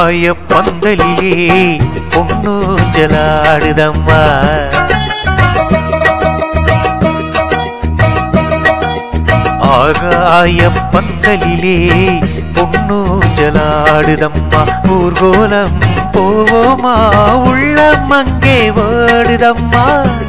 ஆகாய பந்தலிலே பொன்னூஞ்சலாடுதம்மா ஆகாய பந்தலிலே பொன்னூஞ்சலாடுதம்மா ஊர்கோலம் போவோமா உள்ளம் அங்கே வாடுதம்மா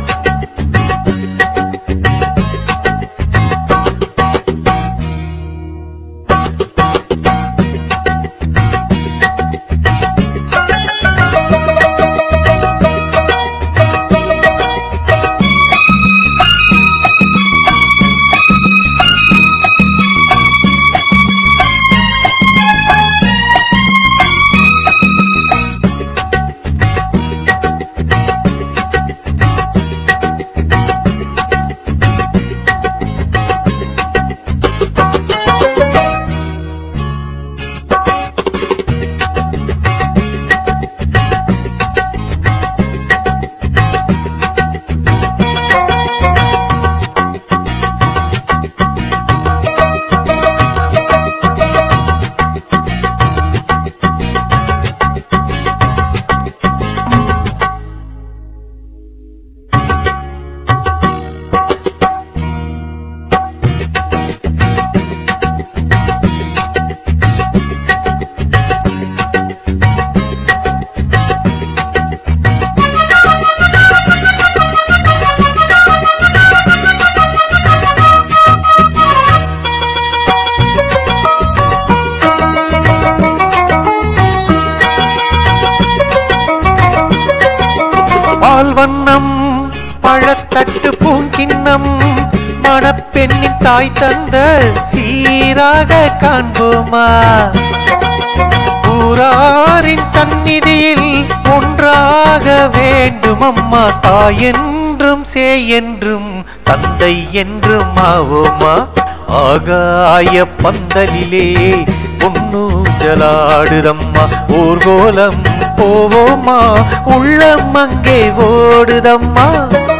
பால் வண்ணம் பழத்தட்டு பூங்கிண்ணம் மணப்பெண்ணின் தாய் தந்த சீராக காண்போமா ஊராரின் சந்நிதியில் ஒன்றாக வேண்டும் அம்மா தாய் என்றும் சே என்றும் தந்தை என்றும் ஆவோமா ஆகாய பந்தலிலே பொன்னூஞ்சலாடுதம்மா ஊர்கோலம் போவோமா உள்ளம் அங்கே ஓடுதம்மா